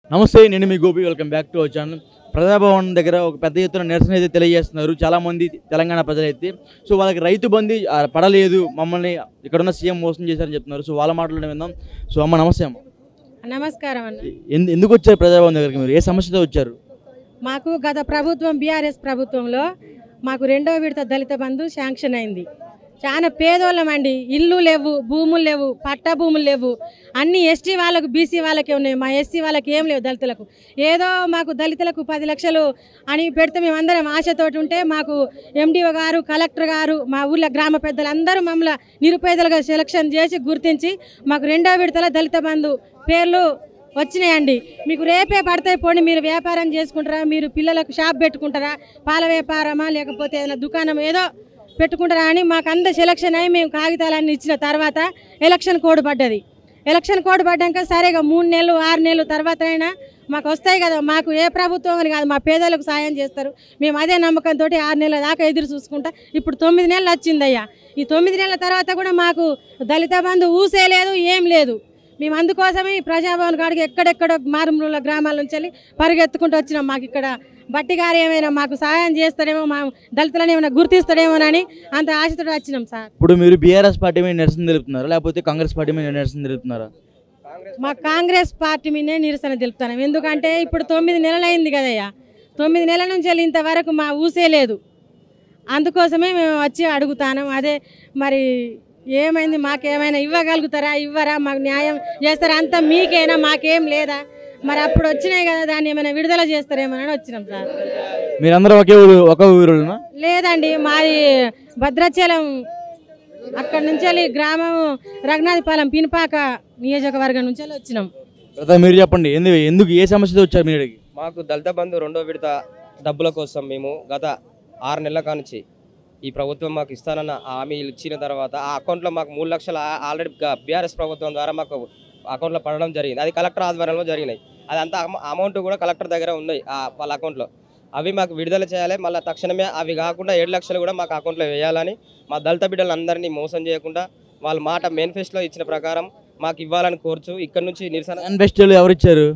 నమస్తే నేను మీ Gopi welcome back to our channel Praja Bhavan దగ్గర ఒక పెద్ద ఎత్తున నిరసన అయితే తెలియజేస్తున్నారు చాలా మంది తెలంగాణ ప్రజలైతే సో వాళ్ళకి రైతు బంధు ఆ, పడలేదు మమ్మల్ని ఇక్కడ ఉన్న సీఎం మోసం చేశారని చెప్తున్నారు సో వాళ్ళ మాటలు విందాం సో అమ్మ నమస్తే అమ్మ నమస్కారం అన్న ఎందు- ఎందుకు వచ్చారు ప్రజాభవన్ దగ్గరికి మీరు ఏ సమస్యతో వచ్చారు మాకు గత ప్రభుత్వం బీఆర్ఎస్ ప్రభుత్వంలో మాకు రెండో విడత దళిత బంధు శాంక్షన్ అయింది చాలా పేదోళ్ళమండి ఇల్లు లేవు భూములు లేవు పట్టా భూములు లేవు అన్ని ఎస్టీ వాళ్ళకు బీసీ వాళ్ళకే ఉన్నాయి మా ఎస్సీ వాళ్ళకి ఏం లేవు దళితులకు ఏదో మాకు దళితులకు పది లక్షలు అని పెడితే మేమందరం ఆశతోటి ఉంటే మాకు ఎండిఓ గారు కలెక్టర్ గారు మా ఊళ్ళో గ్రామ పెద్దలందరూ మమ్మల్ని నిరుపేదలుగా సెలక్షన్ చేసి గుర్తించి మాకు రెండో విడతల దళిత బంధు పేర్లు వచ్చినాయండి మీకు రేపే పడతాయి పోండి మీరు వ్యాపారం చేసుకుంటారా మీరు పిల్లలకు షాప్ పెట్టుకుంటారా పాల వ్యాపారమా లేకపోతే ఏదైనా దుకాణం ఏదో పెట్టుకుంటారా అని మాకు అంత సెలక్షన్ అయ్యి మేము కాగితాలన్నీ ఇచ్చిన తర్వాత ఎలక్షన్ కోడ్ పడ్డది ఎలక్షన్ కోడ్ పడ్డాక సరేగా మూడు నెలలు ఆరు నెలలు తర్వాత అయినా మాకు వస్తాయి కదా మాకు ఏ ప్రభుత్వం అని కాదు మా పేదలకు సాయం చేస్తారు మేము అదే నమ్మకంతో ఆరు నెలల దాకా ఎదురు చూసుకుంటా ఇప్పుడు తొమ్మిది నెలలు వచ్చిందయ్యా ఈ తొమ్మిది నెలల తర్వాత కూడా మాకు దళిత బంధు ఊసే లేదు ఏం లేదు మేము అందుకోసమే ఈ ప్రజాభవన్ కాడికి ఎక్కడెక్కడ మారుమూల గ్రామాల నుంచి వెళ్ళి పరిగెత్తుకుంటూ వచ్చినాం మాకు ఇక్కడ బట్టి గారు ఏమైనా మాకు సహాయం చేస్తాడేమో మా దళితులను ఏమైనా గుర్తిస్తాడేమోనని అంత ఆశతో వచ్చినాం సార్ ఇప్పుడు మీరు బీఆర్ఎస్ పార్టీ మీద నిరసన తెలుపుతున్నారా లేకపోతే కాంగ్రెస్ పార్టీ మీద నిరసన తెలుపుతున్నారా మా కాంగ్రెస్ పార్టీ మీదే నిరసన తెలుపుతున్నాం ఎందుకంటే ఇప్పుడు తొమ్మిది నెలలు అయింది కదయ్యా తొమ్మిది నెలల నుంచి వెళ్ళి ఇంతవరకు మా ఊసే లేదు అందుకోసమే మేము వచ్చి అడుగుతాను అదే మరి ఏమైంది మాకేమైనా ఇవ్వగలుగుతారా ఇవ్వరా మాకు న్యాయం చేస్తారా అంతా మీకేనా మాకేం లేదా మరి అప్పుడు వచ్చినాయి కదా దాన్ని ఏమైనా విడుదల చేస్తారేమోనని వచ్చినాం సార్ మీరందరూ ఒకే ఊరు ఒక ఊరునా లేదండి మాది భద్రాచలం అక్కడి నుంచి వెళ్ళి గ్రామం రఘునాథపాలెం పినపాక నియోజకవర్గం నుంచి వెళ్ళి వచ్చినాం తర్వాత మీరు చెప్పండి ఎందుకు ఎందుకు ఏ సమస్యతో వచ్చారు మీరు ఇక్కడికి మాకు దళిత బంధు రెండో విడత డబ్బుల కోసం మేము గత ఆరు నెలల కానుంచి ఈ ప్రభుత్వం మాకు ఇస్తానన్న హామీలు ఇచ్చిన తర్వాత ఆ అకౌంట్లో మాకు మూడు లక్షలు ఆ- ఆల్రెడీ గ- బీఆర్ఎస్ ప్రభుత్వం ద్వారా మాకు అకౌంట్లో పడడం జరిగింది అది కలెక్టర్ ఆధ్వర్యంలో జరిగినాయి అదంతా అమ- అమౌంట్ కూడా కలెక్టర్ దగ్గర ఉన్నాయి ఆ వాళ్ళ అకౌంట్లో అవి మాకు విడుదల చేయాలి మళ్ళీ తక్షణమే అవి కాకుండా ఏడు లక్షలు కూడా మాకు అకౌంట్లో వేయాలని మా దళిత బిడ్డలందరినీ మోసం చేయకుండా వాళ్ళ మాట మేనిఫెస్టోలో ఇచ్చిన ప్రకారం మాకు ఇవ్వాలని కోరుచు ఇక్కడ నుంచి నిరసన మేనిఫెస్టోలు ఎవరు ఇచ్చారు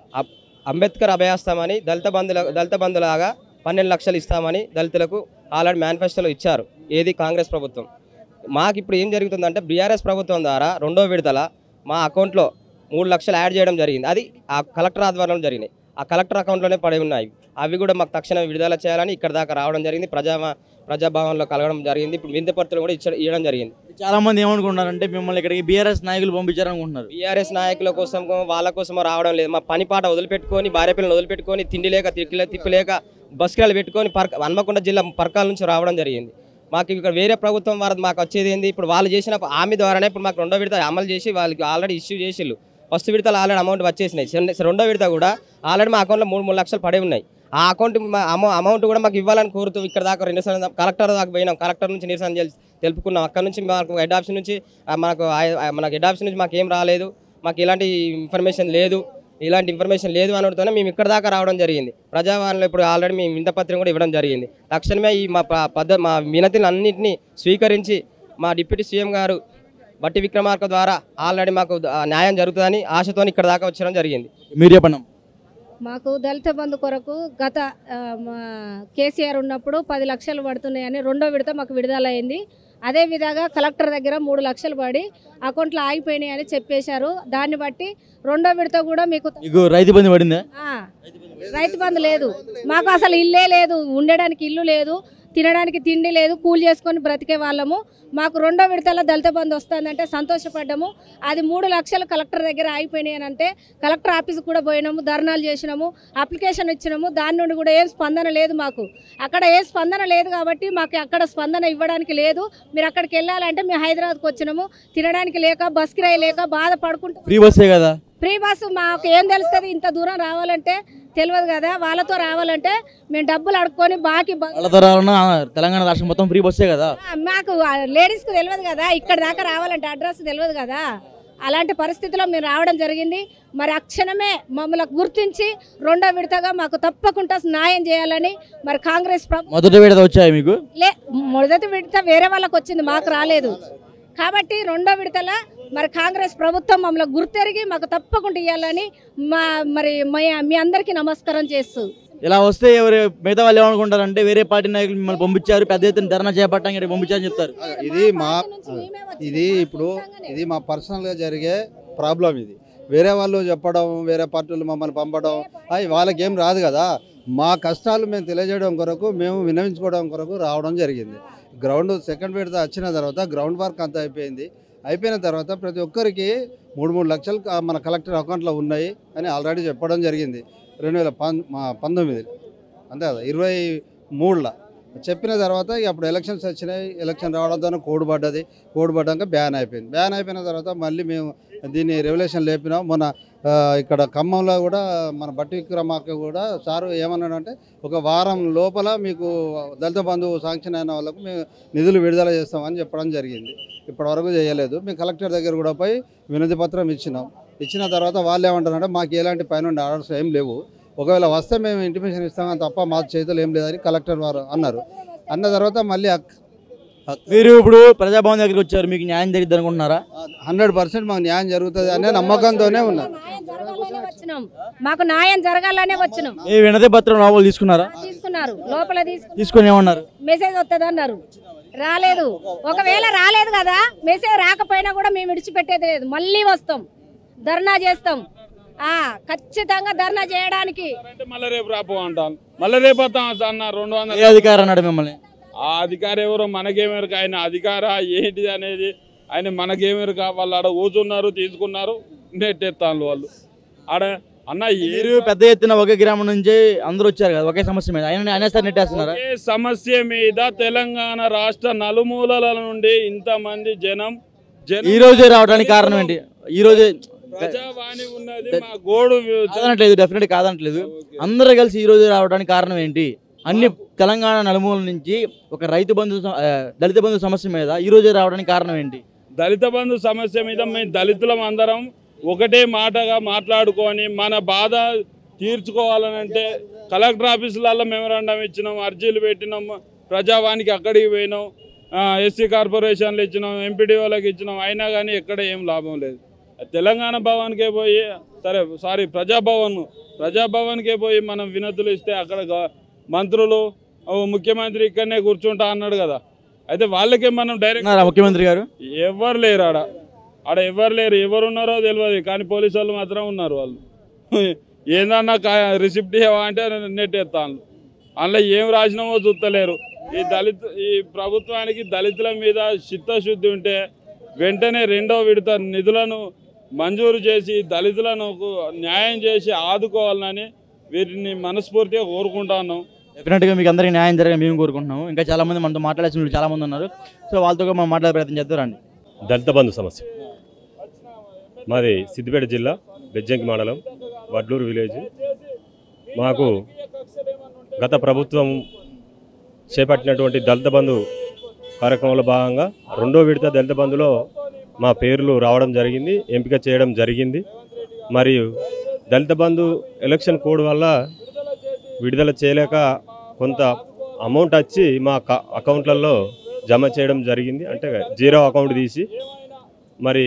అంబేద్కర్ అభయాస్తామని దళిత బంధుల దళిత బంధులాగా పన్నెండు లక్షలు ఇస్తామని దళితులకు ఆల్రెడీ మేనిఫెస్టోలో ఇచ్చారు ఏది కాంగ్రెస్ ప్రభుత్వం మాకు ఇప్పుడు ఏం జరుగుతుందంటే బీఆర్ఎస్ ప్రభుత్వం ద్వారా రెండో విడతల మా అకౌంట్లో మూడు లక్షలు యాడ్ చేయడం జరిగింది అది ఆ కలెక్టర్ ఆధ్వర్యంలో జరిగినాయి ఆ కలెక్టర్ అకౌంట్లోనే పడి ఉన్నాయి అవి కూడా మాకు తక్షణం విడుదల చేయాలని ఇక్కడ దాకా రావడం జరిగింది ప్రజా ప్రజాభవన్లో కలగడం జరిగింది ఇప్పుడు వింతపత్రులు కూడా ఇచ్చ ఇవ్వడం జరిగింది చాలా మంది ఏమనుకుంటున్నారంటే మిమ్మల్ని ఇక్కడికి బీఆర్ఎస్ నాయకులు పంపించారనుకుంటున్నారు బీఆర్ఎస్ నాయకుల కోసం వాళ్ళ కోసం రావడం లేదు మా పని పాట వదిలిపెట్టుకొని భార్య పిల్లలు వదిలిపెట్టుకొని తిండి లేక తిక్కిలే తిప్పిలేక బస్కిరాలు పెట్టుకొని పర్క హన్మకొండ జిల్లా పర్కాల నుంచి రావడం జరిగింది మాకు ఇక్కడ వేరే ప్రభుత్వం వారు మాకు వచ్చేది ఏంది ఇప్పుడు వాళ్ళు చేసిన హామీ ద్వారానే ఇప్పుడు మాకు రెండో విడత అమలు చేసి వాళ్ళకి ఆల్రెడీ ఇష్యూ చేసిళ్ళు ఫస్ట్ విడతలు ఆల్రెడీ అమౌంట్ వచ్చేసినాయి సెన్- రెండో విడత కూడా ఆల్రెడీ మా అకౌంట్లో మూడు మూడు లక్షలు పడే ఉన్నాయి ఆ అకౌంట్ అమౌంట్ కూడా మాకు ఇవ్వాలని కోరుతూ ఇక్కడ దాకా రెండు సార్లు కలెక్టర్ దాకా పోయినాం కలెక్టర్ నుంచి నిరసన చేసి తెలుపుకున్నాం అక్కడ నుంచి మాకు హెడ్ ఆఫీస్ నుంచి ఆ, మనకు ఆ- ఆ- మనకు హెడ్ ఆఫీస్ నుంచి మాకు ఏం రాలేదు మాకు ఇలాంటి ఇన్ఫర్మేషన్ లేదు ఇలాంటి ఇన్ఫర్మేషన్ లేదు అనడంతోనే మేము ఇక్కడ దాకా రావడం జరిగింది ప్రజావాణిలో ఇప్పుడు ఆల్రెడీ మేము ఇంత పత్రిక కూడా ఇవ్వడం జరిగింది తక్షణమే ఈ మా ప- పద్ధ మా వినతిని అన్నింటినీ స్వీకరించి మా డిప్యూటీ సీఎం గారు బట్టి విక్రమార్క ద్వారా ఆల్రెడీ మాకు ఆ, న్యాయం జరుగుతుందని ఆశతో ఇక్కడ దాకా వచ్చడం జరిగింది మీరు చెప్పండి అమ్మ. మాకు దళిత బంధు కొరకు గత ఆ, మా కేసీఆర్ ఉన్నప్పుడు పది లక్షలు పడుతున్నాయని రెండో విడత మాకు విడుదల అయింది అదే విధంగా కలెక్టర్ దగ్గర మూడు లక్షలు పడి అకౌంట్లో ఆగిపోయినాయి అని చెప్పేశారు దాన్ని బట్టి రెండో విడత కూడా మీకు మీకు రైతు బంధు పడిందా ఆ, రైతు బంధు లేదు మాకు అసలు ఇల్లే లేదు ఉండడానికి ఇల్లు లేదు తినడానికి తిండి లేదు కూలి చేసుకొని బ్రతికే వాళ్ళము మాకు రెండో విడతల దళిత బంధు వస్తుందంటే సంతోషపడ్డాము అది మూడు లక్షలు కలెక్టర్ దగ్గర ఆగిపోయినాయి అని అంటే కలెక్టర్ ఆఫీస్కి కూడా పోయినాము ధర్నాలు చేసినాము అప్లికేషన్ ఇచ్చినాము దాని నుండి కూడా ఏం స్పందన లేదు మాకు అక్కడ ఏ స్పందన లేదు కాబట్టి మాకు అక్కడ స్పందన ఇవ్వడానికి లేదు మీరు అక్కడికి వెళ్ళాలంటే మేము హైదరాబాద్కి వచ్చినాము తినడానికి లేక బస్ కిరాయి లేక బాధపడుకుంటూ ఫ్రీ బస్సే కదా ఫ్రీ బస్సు మాకు ఏం తెలుస్తుంది ఇంత దూరం రావాలంటే తెలియదు కదా వాళ్ళతో రావాలంటే మేము డబ్బులు అడుక్కొని బాకీ బ- వాళ్ళ తరాలన్నా తెలంగాణ రాష్ట్రం మొత్తం ఫ్రీ బస్సే కదా ఆ, మాకు లేడీస్కి తెలియదు కదా ఇక్కడ దాకా రావాలంటే అడ్రస్ తెలియదు కదా అలాంటి పరిస్థితిలో మేము రావడం జరిగింది మరి అక్షణమే మమ్మల్ని గుర్తించి రెండో విడతగా మాకు తప్పకుండా న్యాయం చేయాలని మరి కాంగ్రెస్ ప్ర- మొదటి విడత వచ్చాయి మీకు లే మొదటి విడత వేరే వాళ్ళకి వచ్చింది మాకు రాలేదు కాబట్టి రెండో విడతల మరి కాంగ్రెస్ ప్రభుత్వం మమ్మల్ని గుర్తెరిగి మాకు తప్పకుండా ఇవ్వాలని మా మరి మా- మీ అందరికీ నమస్కారం చేస్తూ ఇలా వస్తే ఎవరు మిగతా వాళ్ళు ఏమనుకుంటారంటే వేరే పార్టీ నాయకులు మిమ్మల్ని పంపించారు పెద్ద ఎత్తున ధర్నా చేపట్టడానికి ఇక్కడ పంపించారని చెప్తారు ఇది మా ఇది ఇప్పుడు ఇది మా పర్సనల్గా జరిగే ప్రాబ్లం ఇది వేరే వాళ్ళు చెప్పడం వేరే పార్టీలు మమ్మల్ని పంపడం అవి వాళ్ళకి ఏం రాదు కదా మా కష్టాలు మేము తెలియజేయడం కొరకు మేము విన్నవించుకోవడం కొరకు రావడం జరిగింది గ్రౌండ్ సెకండ్ విడత వచ్చిన తర్వాత గ్రౌండ్ వర్క్ అంతా అయిపోయింది అయిపోయిన తర్వాత ప్రతి ఒక్కరికి మూడు మూడు లక్షలు క- మన కలెక్టర్ అకౌంట్లో ఉన్నాయి అని ఆల్రెడీ చెప్పడం జరిగింది రెండు వేల పం మా- పంతొమ్మిది అంతే కదా ఇరవై మూడులో చెప్పిన తర్వాత ఇక అప్పుడు ఎలక్షన్స్ వచ్చినాయి ఎలక్షన్ రావడంతో కోడ్ పడ్డది కోడ్ పడ్డాక బ్యాన్ అయిపోయింది బ్యాన్ అయిపోయిన తర్వాత మళ్ళీ మేము దీన్ని రెవల్యూషన్ లేపినాం మన ఆ, ఇక్కడ ఖమ్మంలో కూడా మన బట్టి విక్రమార్క కూడా సారు ఏమన్నాడంటే ఒక వారం లోపల మీకు దళిత బంధువు శాంక్షన్ అయిన వాళ్ళకు మేము నిధులు విడుదల చేస్తామని చెప్పడం జరిగింది ఇప్పటివరకు చేయలేదు మేము కలెక్టర్ దగ్గర కూడా పోయి వినతి పత్రం ఇచ్చినాం ఇచ్చిన తర్వాత వాళ్ళు ఏమంటారంటే మాకు ఎలాంటి పైన ఆర్డర్స్ ఏం లేవు ఒకవేళ వస్తే మేము ఇంటిమేషన్ ఇస్తాం తప్ప మా చేతులు ఏం లేదని కలెక్టర్ వారు అన్నారు అన్న తర్వాత మళ్ళీ మీరు ఇప్పుడు ప్రజాభవన్ దగ్గరికి వచ్చారు మీకు న్యాయం జరిగింది అనుకుంటున్నారా హండ్రెడ్ పర్సెంట్ మాకు న్యాయం జరుగుతుంది అనే నమ్మకంతోనే ఉన్నాం న్యాయం జరగాలనే వచ్చినాం మాకు న్యాయం జరగాలనే వచ్చినాం మీ వినతి పత్రం లోపల తీసుకున్నారా తీసుకున్నారు లోపల తీసుకు తీసుకొని ఏమన్నారు మెసేజ్ వస్తుంది అన్నారు రాలేదు ఒకవేళ రాలేదు కదా మెసేజ్ రాకపోయినా కూడా మేము విడిచిపెట్టేది లేదు మళ్ళీ వస్తాం ధర్నా చేస్తాం ఆ ఖచ్చితంగా ధర్నా చేయడానికి అంటే మళ్ళీ రేపు రాపో అంటాను మళ్ళీ రేపు వస్తాం అన్న రెండు ఏ వందల అధికారం అన్నాడు మిమ్మల్ని ఆ అధికారి ఎవరో మనకేమెరక ఆయన అధికార ఏంటిది అనేది ఆయన మనకేమెరక వాళ్ళు ఆడ కూర్చున్నారు తీసుకున్నారు నెట్టెత్తాను వాళ్ళు ఆడ అన్న ఏ మీరు పెద్ద ఎత్తున ఒకే గ్రామం నుంచి అందరూ వచ్చారు కదా ఒకే సమస్య మీద ఆయన అనేసారి నెట్టేస్తున్నారా ఒకే సమస్య మీద తెలంగాణ రాష్ట్ర నలుమూలల నుండి ఇంతమంది జనం జనం ఈ రోజే రావడానికి కారణం ఏంటి ఈ రోజే ప్రజావాణి ఉన్నది మా గోడు కాదనట్లేదు డెఫినెట్ కాదనట్లేదు అందరూ కలిసి ఈ రోజు రావడానికి కారణం ఏంటి అన్ని తెలంగాణ నలుమూల నుంచి ఒక రైతు బంధు స- ఆ, దళిత బంధు సమస్య మీద ఈ రోజే రావడానికి కారణం ఏంటి దళిత బంధు సమస్య మీద మేము దళితులం అందరం ఒకటే మాటగా మాట్లాడుకొని మన బాధ తీర్చుకోవాలనంటే కలెక్టర్ ఆఫీసులలో మెమరాండం ఇచ్చినాం అర్జీలు పెట్టినాం ప్రజావానికి అక్కడికి పోయినాం ఎస్సీ కార్పొరేషన్లు ఇచ్చినాం ఎంపీడీ వాళ్ళకి ఇచ్చినాం అయినా కానీ ఎక్కడ ఏం లాభం లేదు తెలంగాణ భవన్కే పోయి సరే సారీ ప్రజాభవన్ ప్రజాభవన్కే పోయి మనం వినతులు ఇస్తే అక్కడ గ- మంత్రులు ఓ ముఖ్యమంత్రి ఇక్కడనే కూర్చుంటా అన్నాడు కదా అయితే వాళ్ళకే మనం డైరెక్ట్ ఉన్నారా ముఖ్యమంత్రి గారు ఎవరు లేరు ఆడ ఆడ ఎవరు లేరు ఎవరు ఉన్నారో తెలియదు కానీ పోలీసు వాళ్ళు మాత్రం ఉన్నారు వాళ్ళు ఏందన్నా కా- రిసిప్ట్ ఇవ్వవా అంటే నెట్టేస్తాను అందులో ఏం రాసినామో చూస్తలేరు ఈ దళిత ఈ ప్రభుత్వానికి దళితుల మీద చిత్తశుద్ధి ఉంటే వెంటనే రెండో విడత నిధులను మంజూరు చేసి దళితులను న్యాయం చేసి ఆదుకోవాలని వీరిని మనస్ఫూర్తిగా కోరుకుంటాను డెఫినెట్ గా మీకు అందరికీ న్యాయం జరగాలని మేము కోరుకుంటున్నాము ఇంకా చాలా మంది మనతో మాట్లాడాల్సిన వాళ్ళు చాలా మంది ఉన్నారు సో వాళ్ళతో కూడా మనం మాట్లాడే ప్రయత్నం చేద్దాం రండి దళిత బంధు సమస్య మాది సిద్దిపేట జిల్లా బెజ్జంకి మండలం వడ్లూరు విలేజ్ మాకు గత ప్రభుత్వం చేపట్టినటువంటి దళిత బంధు కార్యక్రమంలో భాగంగా రెండో విడత దళిత బంధులో మా పేర్లు రావడం జరిగింది ఎంపిక చేయడం జరిగింది మరియు దళిత బంధు ఎలక్షన్ కోడ్ వల్ల విడుదల చేయలేక కొంత అమౌంట్ వచ్చి మా క- అకౌంట్లలో జమ చేయడం జరిగింది అంటే జీరో అకౌంట్ తీసి మరి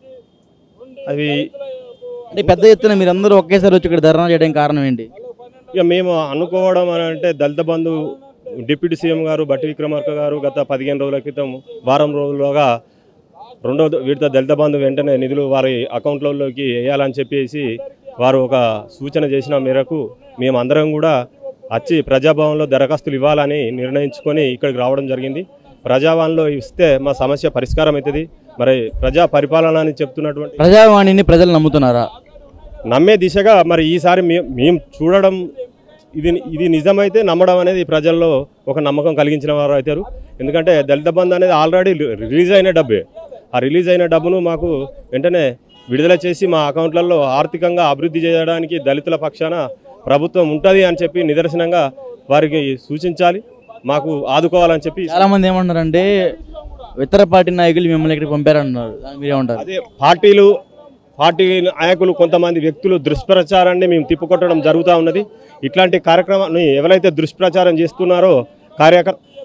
అవి అంటే పెద్ద ఎత్తున మీరు అందరూ ఒకేసారి వచ్చి ఇక్కడ ధర్నా చేయడానికి కారణం ఏంటి ఇక మేము అనుకోవడం అని అంటే దళిత బంధు డిప్యూటీ సీఎం గారు బట్టి విక్రమార్క గారు గత పదిహేను రోజుల క్రితం వారం రోజులుగా రెండో విడత దళిత బంధు వెంటనే నిధులు వారి అకౌంట్లలోకి వేయాలని చెప్పేసి వారు ఒక సూచన చేసిన మేరకు మేము అందరం కూడా వచ్చి ప్రజాభవన్లో దరఖాస్తులు ఇవ్వాలని నిర్ణయించుకొని ఇక్కడికి రావడం జరిగింది ప్రజాభవన్లో ఇస్తే మా సమస్య పరిష్కారం అవుతుంది మరి ప్రజా పరిపాలన అని చెప్తున్నటువంటి ప్రజావాణిని ప్రజలు నమ్ముతున్నారా నమ్మే దిశగా మరి ఈసారి మే- మేము చూడడం ఇది ఇది నిజమైతే నమ్మడం అనేది ప్రజల్లో ఒక నమ్మకం కలిగించిన వారు అవుతారు ఎందుకంటే దళిత బంధు అనేది ఆల్రెడీ రిలీజ్ అయిన డబ్బే ఆ రిలీజ్ అయిన డబ్బును మాకు వెంటనే విడుదల చేసి మా అకౌంట్లలో ఆర్థికంగా అభివృద్ధి చేయడానికి దళితుల పక్షాన ప్రభుత్వం ఉంటుంది అని చెప్పి నిదర్శనంగా వారికి సూచించాలి మాకు ఆదుకోవాలని చెప్పి చాలా మంది ఏమంటారంటే ఇతర పార్టీ నాయకులు మిమ్మల్ని ఇక్కడికి పంపారన్నారు దానికి మీరేమంటారు అదే పార్టీలు పార్టీ నాయకులు కొంతమంది వ్యక్తులు దుష్ప్రచారాన్ని మేము తిప్పుకొట్టడం జరుగుతూ ఉన్నది ఇట్లాంటి కార్యక్రమాన్ని ఎవరైతే దుష్ప్రచారం చేస్తున్నారో కార్యక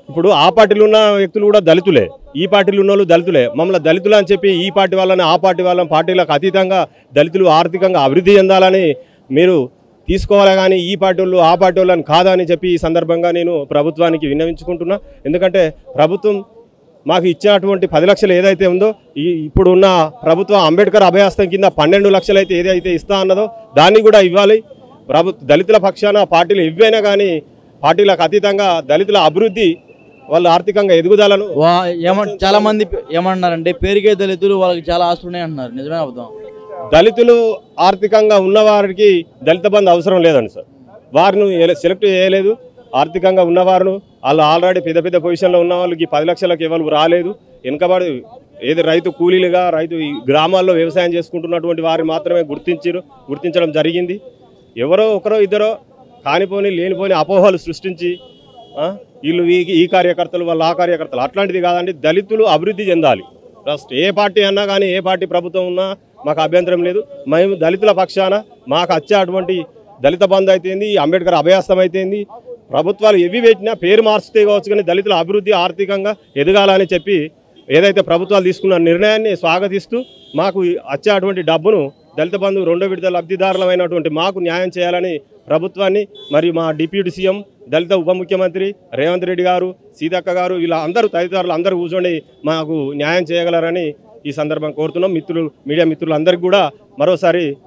ఇప్పుడు ఆ పార్టీలో ఉన్న వ్యక్తులు కూడా దళితులే ఈ పార్టీలో ఉన్న వాళ్ళు దళితులే మమ్మల్ని దళితులు అని చెప్పి ఈ పార్టీ వాళ్ళని ఆ పార్టీ వాళ్ళని పార్టీలకు అతీతంగా దళితులు ఆర్థికంగా అభివృద్ధి చెందాలని మీరు తీసుకోవాలి కానీ ఈ పార్టీ వాళ్ళు ఆ పార్టీ వాళ్ళని కాదని చెప్పి ఈ సందర్భంగా నేను ప్రభుత్వానికి విన్నవించుకుంటున్నా ఎందుకంటే ప్రభుత్వం మాకు ఇచ్చినటువంటి పది లక్షలు ఏదైతే ఉందో ఈ ఇప్పుడు ఉన్న ప్రభుత్వం అంబేద్కర్ అభయాస్తం కింద పన్నెండు లక్షలు అయితే ఏదైతే ఇస్తా అన్నదో దాన్ని కూడా ఇవ్వాలి ప్రభుత్వ దళితుల పక్షాన పార్టీలు ఇవ్వైనా కానీ పార్టీలకు అతీతంగా దళితుల అభివృద్ధి వాళ్ళ ఆర్థికంగా ఎదుగుదలను వా ఏమ చాలా మంది ఏమన్నారంటే పేరుకే దళితులు వాళ్ళకి చాలా ఆస్తులు ఉన్నాయి అంటున్నారు నిజమే అబద్ధం దళితులు ఆర్థికంగా ఉన్నవారికి దళిత బంధు అవసరం లేదండి సార్ వారిని ఎల- సెలెక్ట్ చేయలేదు ఆర్థికంగా ఉన్నవారు వాళ్ళు ఆల్రెడీ పెద్ద పెద్ద పొజిషన్లో ఉన్న వాళ్ళకి పది లక్షలకు ఎవరు రాలేదు వెనుకబడి ఏది రైతు కూలీలుగా రైతు ఈ గ్రామాల్లో వ్యవసాయం చేసుకుంటున్నటువంటి వారిని మాత్రమే గుర్తించారు గుర్తించడం జరిగింది ఎవరో ఒకరో ఇద్దరో కానిపోని లేనిపోని అపోహలు సృష్టించి ఆ, వీళ్ళు ఈ ఈ కార్యకర్తలు వాళ్ళు ఆ కార్యకర్తలు అట్లాంటిది కాదండి దళితులు అభివృద్ధి చెందాలి ఫస్ట్ ఏ పార్టీ అన్నా కానీ ఏ పార్టీ ప్రభుత్వం ఉన్నా మాకు అభ్యంతరం లేదు మేము దళితుల పక్షాన మాకు వచ్చే అటువంటి దళిత బంధు అయితేంది ఈ అంబేద్కర్ అభయాస్తం అయితేంది ప్రభుత్వాలు ఎవి పెట్టినా పేరు మార్చితే కావచ్చు కానీ దళితుల అభివృద్ధి ఆర్థికంగా ఎదగాలని చెప్పి ఏదైతే ప్రభుత్వాలు తీసుకున్న నిర్ణయాన్ని స్వాగతిస్తూ మాకు ఈ వచ్చే అటువంటి డబ్బును దళిత బంధు రెండో విడత లబ్ధిదారులమైనటువంటి మాకు న్యాయం చేయాలని ప్రభుత్వాన్ని మరియు మా డిప్యూటీ సీఎం దళిత ఉప ముఖ్యమంత్రి రేవంత్ రెడ్డి గారు సీతక్క గారు ఇలా అందరూ తదితరులు అందరూ కూర్చొని మాకు న్యాయం చేయగలరని ఈ సందర్భం కోరుతున్నాం మిత్రులు మీడియా మిత్రులందరికీ కూడా మరోసారి